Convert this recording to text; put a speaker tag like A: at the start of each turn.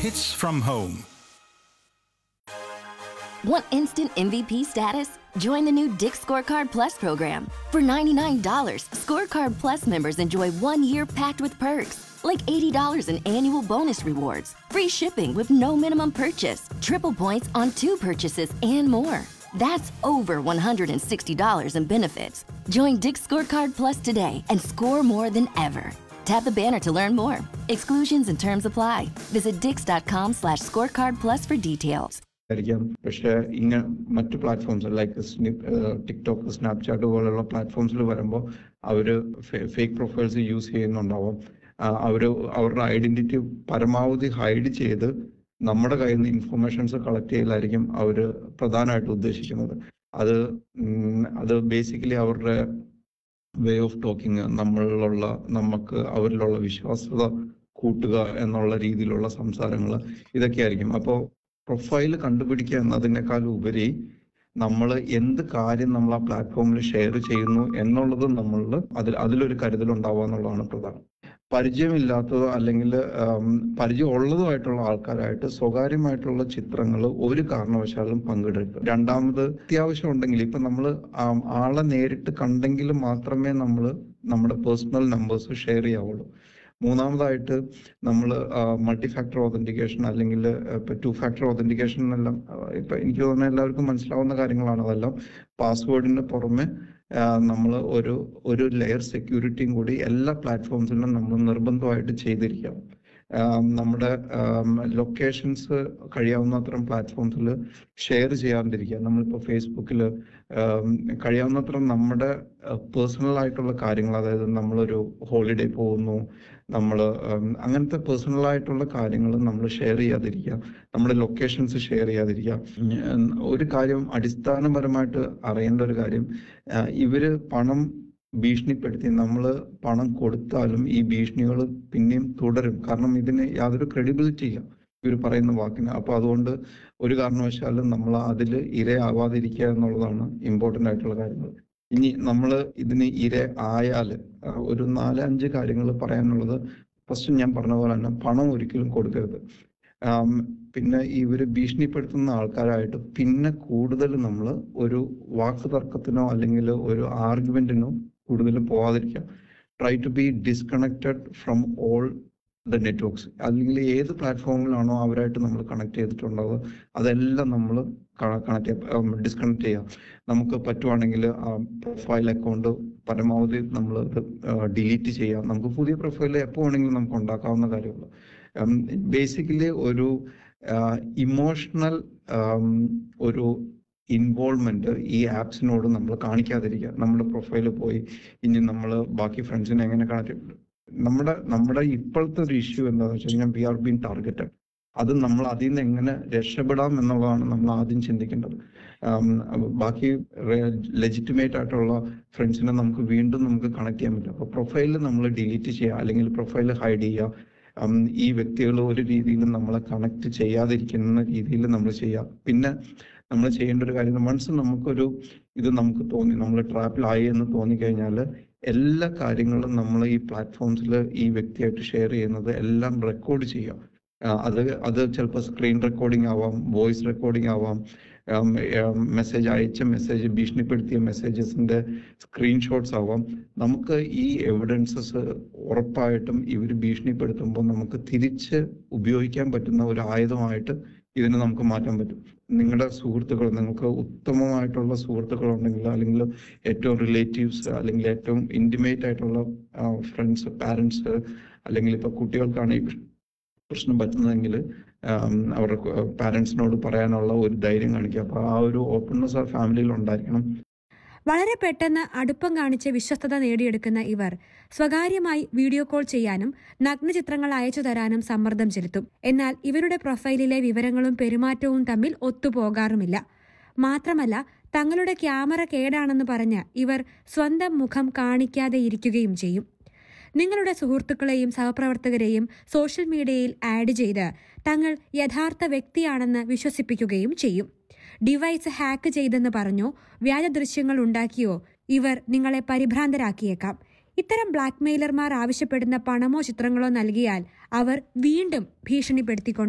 A: Hits from home.
B: Want instant MVP status? Join the new Dick Scorecard Plus program. For $99, Scorecard Plus members enjoy one year packed with perks, like $80 in annual bonus rewards, free shipping with no minimum purchase, triple points on two purchases, and more. That's over $160 in benefits. Join Dick Scorecard Plus today and score more than ever. Tap the banner to learn more. Exclusions and terms apply. Visit dix.com slash scorecard plus for details.
C: ആയിരിക്കാം പക്ഷെ ഇങ്ങനെ മറ്റു platforms like TikTok Snapchat പോലുള്ള പ്ലാറ്റ്ഫോംസിൽ വരുമ്പോൾ അവര് fake profiles use ചെയ്യുന്നുണ്ടാവും ആ, അവര് അവരുടെ ഐഡന്റിറ്റി പരമാവധി ഹൈഡ് ചെയ്ത് നമ്മുടെ കയ്യിൽ നിന്ന് ഇൻഫർമേഷൻസ് കളക്ട് ചെയ്യലായിരിക്കും അവര് പ്രധാനമായിട്ട് ഉദ്ദേശിക്കുന്നത് അത് ഉം, അത് ബേസിക്കലി അവരുടെ വേ ഓഫ് ടോക്കിംഗ് നമ്മളിലുള്ള നമുക്ക് അവരിലുള്ള വിശ്വാസ്യത കൂട്ടുക എന്നുള്ള രീതിയിലുള്ള സംസാരങ്ങൾ ഇതൊക്കെയായിരിക്കും അപ്പോൾ പ്രൊഫൈൽ കണ്ടുപിടിക്കുക എന്നതിനേക്കാൾ ഉപരി നമ്മൾ എന്ത് കാര്യം നമ്മൾ ആ പ്ലാറ്റ്ഫോമിൽ ഷെയർ ചെയ്യുന്നു എന്നുള്ളത് നമ്മളിൽ അതിൽ അതിലൊരു കരുതൽ ഉണ്ടാവുക എന്നുള്ളതാണ് പ്രധാനം പരിചയമില്ലാത്തതോ അല്ലെങ്കിൽ ആം, പരിചയമുള്ളതുമായിട്ടുള്ള ആൾക്കാരായിട്ട് സ്വകാര്യമായിട്ടുള്ള ചിത്രങ്ങൾ ഒരു കാരണവശാലും പങ്കിടരുത് രണ്ടാമത് അത്യാവശ്യം ഉണ്ടെങ്കിൽ ഇപ്പൊ നമ്മൾ ആളെ നേരിട്ട് കണ്ടെങ്കിൽ മാത്രമേ നമ്മൾ നമ്മുടെ പേഴ്സണൽ നമ്പേഴ്സ് ഷെയർ ചെയ്യാവുള്ളൂ മൂന്നാമതായിട്ട് നമ്മൾ മൾട്ടി ഫാക്ടർ ഓതന്റിക്കേഷൻ അല്ലെങ്കിൽ ഇപ്പൊ ടു ഫാക്ടർ ഓതന്റിക്കേഷൻ എല്ലാം ആ, ഇപ്പൊ എനിക്ക് തോന്നുന്ന എല്ലാവർക്കും മനസ്സിലാവുന്ന കാര്യങ്ങളാണ് അതെല്ലാം പാസ്വേഡിന് പുറമെ നമ്മൾ ഒരു ഒരു ലെയർ സെക്യൂരിറ്റിയും കൂടി എല്ലാ പ്ലാറ്റ്ഫോംസിലും നമ്മൾ നിർബന്ധമായിട്ട് ചെയ്തിരിക്കണം ആം, നമ്മുടെ ലൊക്കേഷൻസ് കഴിയാവുന്നത്രം പ്ലാറ്റ്ഫോംസിൽ ഷെയർ ചെയ്യാണ്ടിരിക്കുക നമ്മളിപ്പോൾ ഫേസ്ബുക്കിൽ കഴിയാവുന്നത്രം നമ്മുടെ പേഴ്സണൽ ആയിട്ടുള്ള കാര്യങ്ങൾ അതായത് നമ്മളൊരു ഹോളിഡേ പോകുന്നു നമ്മൾ അങ്ങനത്തെ പേഴ്സണൽ ആയിട്ടുള്ള കാര്യങ്ങൾ നമ്മൾ ഷെയർ ചെയ്യാതിരിക്കുക നമ്മുടെ ലൊക്കേഷൻസ് ഷെയർ ചെയ്യാതിരിക്കുക ഉം, ഒരു കാര്യം അടിസ്ഥാനപരമായിട്ട് അറിയേണ്ട ഒരു കാര്യം ആ, ഇവര് പണം ഭീഷണിപ്പെടുത്തി നമ്മൾ പണം കൊടുത്താലും ഈ ഭീഷണികൾ പിന്നെയും തുടരും കാരണം ഇതിന് യാതൊരു ക്രെഡിബിലിറ്റി ഇല്ല ഇവർ പറയുന്ന വാക്കിന് അപ്പൊ അതുകൊണ്ട് ഒരു കാരണവശാലും നമ്മൾ അതിൽ ഇരയാവാതിരിക്കുക എന്നുള്ളതാണ് ഇമ്പോർട്ടന്റ് ആയിട്ടുള്ള കാര്യങ്ങൾ ഇനി നമ്മൾ ഇതിന് ഇര ആയാല് ആ, ഒരു നാല് അഞ്ച് കാര്യങ്ങൾ പറയാനുള്ളത് ഫസ്റ്റ് ഞാൻ പറഞ്ഞ പോലെ തന്നെ പണം ഒരിക്കലും കൊടുക്കരുത് ആം, പിന്നെ ഇവര് ഭീഷണിപ്പെടുത്തുന്ന ആൾക്കാരായിട്ട് പിന്നെ കൂടുതൽ നമ്മൾ ഒരു വാക്ക് തർക്കത്തിനോ അല്ലെങ്കിൽ ഒരു ആർഗ്യുമെന്റിനോ കൂടുതൽ പോവാതിരിക്കാം try to be disconnected from all the networks അല്ലെങ്കിൽ ഏത് പ്ലാറ്റ്ഫോമിലാണോ അവരായിട്ട് നമ്മൾ കണക്ട് ചെയ്തിട്ടുണ്ടാവുക അതെല്ലാം നമ്മൾ കണക്ട് ചെയ്യാം ഡിസ്കണക്ട് ചെയ്യാം നമുക്ക് പറ്റുവാണെങ്കിൽ ആ പ്രൊഫൈൽ അക്കൗണ്ട് പരമാവധി നമ്മൾ ഡിലീറ്റ് ചെയ്യാം നമുക്ക് പുതിയ പ്രൊഫൈൽ എപ്പോൾ വേണമെങ്കിലും നമുക്ക് ഉണ്ടാക്കാവുന്ന കാര്യമുള്ളൂ ബേസിക്കലി ഒരു ഇമോഷണൽ ഒരു ഇൻവോൾവ്മെന്റ് ഈ ആപ്സിനോട് നമ്മൾ കാണിക്കാതിരിക്കുക നമ്മുടെ പ്രൊഫൈല് പോയി ഇനി നമ്മൾ ബാക്കി ഫ്രണ്ട്സിനെ എങ്ങനെ കണക്ട് നമ്മുടെ നമ്മുടെ ഇപ്പോഴത്തെ ഒരു ഇഷ്യൂ എന്താണെന്ന് വെച്ച് കഴിഞ്ഞാൽ വി ആർ ബീൻ ടാർഗറ്റഡ് അത് നമ്മൾ അതിൽ നിന്ന് എങ്ങനെ രക്ഷപ്പെടാം എന്നുള്ളതാണ് നമ്മൾ ആദ്യം ചിന്തിക്കേണ്ടത് ആം, ബാക്കി ലെജിറ്റിമേറ്റ് ആയിട്ടുള്ള ഫ്രണ്ട്സിനെ നമുക്ക് വീണ്ടും നമുക്ക് കണക്ട് ചെയ്യാൻ പറ്റും അപ്പൊ പ്രൊഫൈലിൽ നമ്മൾ ഡിലീറ്റ് ചെയ്യുക അല്ലെങ്കിൽ പ്രൊഫൈൽ ഹൈഡ് ചെയ്യുക ഉം, ഈ വ്യക്തികൾ ഒരു രീതിയിലും നമ്മളെ കണക്ട് ചെയ്യാതിരിക്കുന്ന രീതിയിൽ നമ്മൾ ചെയ്യുക പിന്നെ നമ്മൾ ചെയ്യേണ്ട ഒരു കാര്യം വൺസ് നമുക്കൊരു ഇത് നമുക്ക് തോന്നി നമ്മൾ ട്രാപ്പിലായി എന്ന് തോന്നിക്കഴിഞ്ഞാൽ എല്ലാ കാര്യങ്ങളും നമ്മൾ ഈ പ്ലാറ്റ്ഫോംസിൽ ഈ വ്യക്തിയായിട്ട് ഷെയർ ചെയ്യുന്നത് എല്ലാം റെക്കോർഡ് ചെയ്യാം ആ, അത് അത് ചിലപ്പോൾ സ്ക്രീൻ റെക്കോർഡിംഗ് ആവാം വോയിസ് റെക്കോർഡിംഗ് ആവാം മെസ്സേജ് അയച്ച മെസ്സേജ് ഭീഷണിപ്പെടുത്തിയ മെസ്സേജസിന്റെ സ്ക്രീൻഷോട്ട്സ് ആവാം നമുക്ക് ഈ എവിഡൻസസ് ഉറപ്പായിട്ടും ഇവർ ഭീഷണിപ്പെടുത്തുമ്പോൾ നമുക്ക് തിരിച്ച് ഉപയോഗിക്കാൻ പറ്റുന്ന ഒരു ആയുധമായിട്ട് ഇതിനെ നമുക്ക് മാറ്റാൻ പറ്റും നിങ്ങളുടെ സുഹൃത്തുക്കൾ നിങ്ങൾക്ക് ഉത്തമമായിട്ടുള്ള സുഹൃത്തുക്കൾ ഉണ്ടെങ്കിൽ അല്ലെങ്കിൽ ഏറ്റവും റിലേറ്റീവ്സ് അല്ലെങ്കിൽ ഏറ്റവും ഇന്റിമേറ്റ് ആയിട്ടുള്ള ഫ്രണ്ട്സ് പാരൻസ് അല്ലെങ്കിൽ ഇപ്പൊ കുട്ടികൾക്കാണ് ഈ പ്രശ്നം പറ്റുന്നതെങ്കിൽ അവരുടെ പാരൻസിനോട് പറയാനുള്ള ഒരു ധൈര്യം കാണിക്കുക അപ്പൊ ആ ഒരു ഓപ്പൺനെസ് ആ ഫാമിലിയിൽ ഉണ്ടായിരിക്കണം
D: വളരെ പെട്ടെന്ന് അടുപ്പം കാണിച്ച് വിശ്വസ്തത നേടിയെടുക്കുന്ന ഇവർ സ്വകാര്യമായി വീഡിയോ കോൾ ചെയ്യാനും നഗ്നചിത്രങ്ങൾ അയച്ചു തരാനും സമ്മർദ്ദം ചെലുത്തും എന്നാൽ ഇവരുടെ പ്രൊഫൈലിലെ വിവരങ്ങളും പെരുമാറ്റവും തമ്മിൽ ഒത്തുപോകാറുമില്ല മാത്രമല്ല തങ്ങളുടെ ക്യാമറ കേടാണെന്ന് പറഞ്ഞ് ഇവർ സ്വന്തം മുഖം കാണിക്കാതെ ഇരിക്കുകയും ചെയ്യും നിങ്ങളുടെ സുഹൃത്തുക്കളെയും സഹപ്രവർത്തകരെയും സോഷ്യൽ മീഡിയയിൽ ആഡ് ചെയ്ത് തങ്ങൾ യഥാർത്ഥ വ്യക്തിയാണെന്ന് വിശ്വസിപ്പിക്കുകയും ചെയ്യും ഡിവൈസ് ഹാക്ക് ചെയ്തെന്ന് പറഞ്ഞോ വ്യാജ ദൃശ്യങ്ങൾ ഉണ്ടാക്കിയോ ഇവർ നിങ്ങളെ പരിഭ്രാന്തരാക്കിയേക്കാം ഇത്തരം ബ്ലാക്ക്മെയിലർമാർ ആവശ്യപ്പെടുന്ന പണമോ ചിത്രങ്ങളോ നൽകിയാൽ അവർ വീണ്ടും ഭീഷണിപ്പെടുത്തിക്കൊണ്ട്